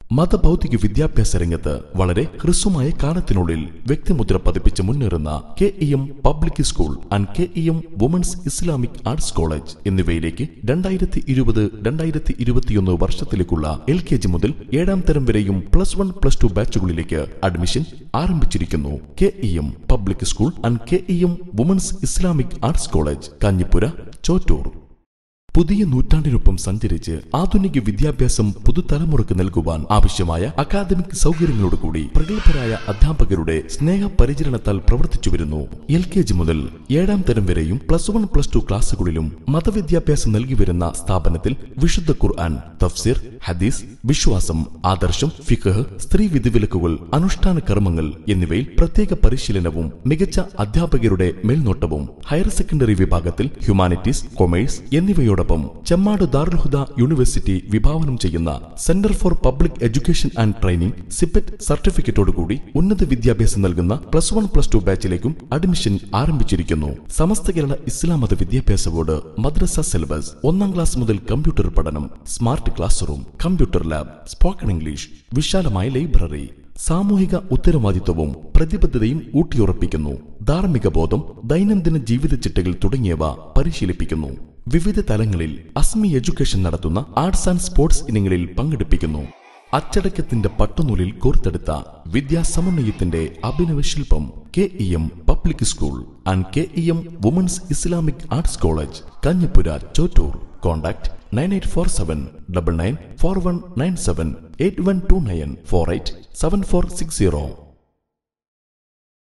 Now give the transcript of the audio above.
മതഭൗതിക വിദ്യാഭ്യാസ രംഗത്ത് വളരെ ഹ്രസ്വമായ കാലത്തിനുള്ളിൽ വ്യക്തിമുദ്ര പതിപ്പിച്ച് മുന്നേറുന്ന K E M public school and K E M women's Islamic arts college എന്നിവയിലേക്ക് രണ്ടായിരത്തി ഇരുപത് രണ്ടായിരത്തി ഇരുപത്തിയൊന്ന് വർഷത്തിലേക്കുള്ള എൽ കെ ജി മുതൽ ഏഴാം തരം വരെയും പ്ലസ് വൺ പ്ലസ് ടു ബാച്ചുകളിലേക്ക് അഡ്മിഷൻ ആരംഭിച്ചിരിക്കുന്നു K E M public school and K E M women's Islamic arts college Kanjippura Chottur പുതിയ നൂറ്റാണ്ടിനൊപ്പം സഞ്ചരിച്ച് ആധുനിക വിദ്യാഭ്യാസം പുതുതലമുറക്ക് നൽകുവാൻ ആവശ്യമായ അക്കാദമിക് സൗകര്യങ്ങളോടുകൂടി പ്രഗത്ഭരായ അധ്യാപകരുടെ സ്നേഹപരിചരണത്താൽ പ്രവർത്തിച്ചു വരുന്നു എൽ കെ ജി മുതൽ ഏഴാം തരം വരെയും പ്ലസ് വൺ പ്ലസ് ടു ക്ലാസുകളിലും മതവിദ്യാഭ്യാസം നൽകി വരുന്ന സ്ഥാപനത്തിൽ വിശുദ്ധ ഖുർആൻ തഫ്സീർ ഹദീസ് വിശ്വാസം ആദർശം ഫിഖ് സ്ത്രീ വിധിവിലക്കുകൾ അനുഷ്ഠാന കർമ്മങ്ങൾ എന്നിവയിൽ പ്രത്യേക പരിശീലനവും മികച്ച അധ്യാപകരുടെ മേൽനോട്ടവും ഹയർ സെക്കൻഡറി വിഭാഗത്തിൽ ഹ്യൂമാനിറ്റീസ് കൊമേഴ്സ് എന്നിവയോടൊപ്പം ചെമ്മാട് ദാറുൽഹുദ യൂണിവേഴ്സിറ്റി വിഭാവനം ചെയ്യുന്ന centre for public education and training സിപ്പറ്റ് സർട്ടിഫിക്കറ്റോടുകൂടി ഉന്നത വിദ്യാഭ്യാസം നൽകുന്ന പ്ലസ് വൺ പ്ലസ് ടു ബാച്ചിലേക്കും അഡ്മിഷൻ ആരംഭിച്ചിരിക്കുന്നു സമസ്ത കേരള ഇസ്ലാം മത വിദ്യാഭ്യാസ ബോർഡ് മദ്രസ സിലബസ് ഒന്നാം ക്ലാസ് മുതൽ കമ്പ്യൂട്ടർ പഠനം smart class room computer lab spoken English വിശാലമായ ലൈബ്രറി സാമൂഹിക ഉത്തരവാദിത്വവും പ്രതിബദ്ധതയും ഊട്ടിയുറപ്പിക്കുന്നു ധാർമ്മിക ബോധം ദൈനംദിന ജീവിത ചിട്ടകൾ തുടങ്ങിയവ പരിശീലിപ്പിക്കുന്നു വിവിധ തലങ്ങളിൽ അസ്മി എഡ്യൂക്കേഷൻ നടത്തുന്ന ആർട്സ് ആൻഡ് സ്പോർട്സ് ഇനങ്ങളിൽ പങ്കെടുപ്പിക്കുന്നു അച്ചടക്കത്തിന്റെ പട്ടുനൂലിൽ കോർത്തെടുത്ത വിദ്യാസമന്വയത്തിന്റെ അഭിനവ ശില്പം K E M public school and K E M women's Islamic arts college Kanjippura Chottur contact nine eight four seven double nine four one nine seven eight one two nine four eight seven four six zero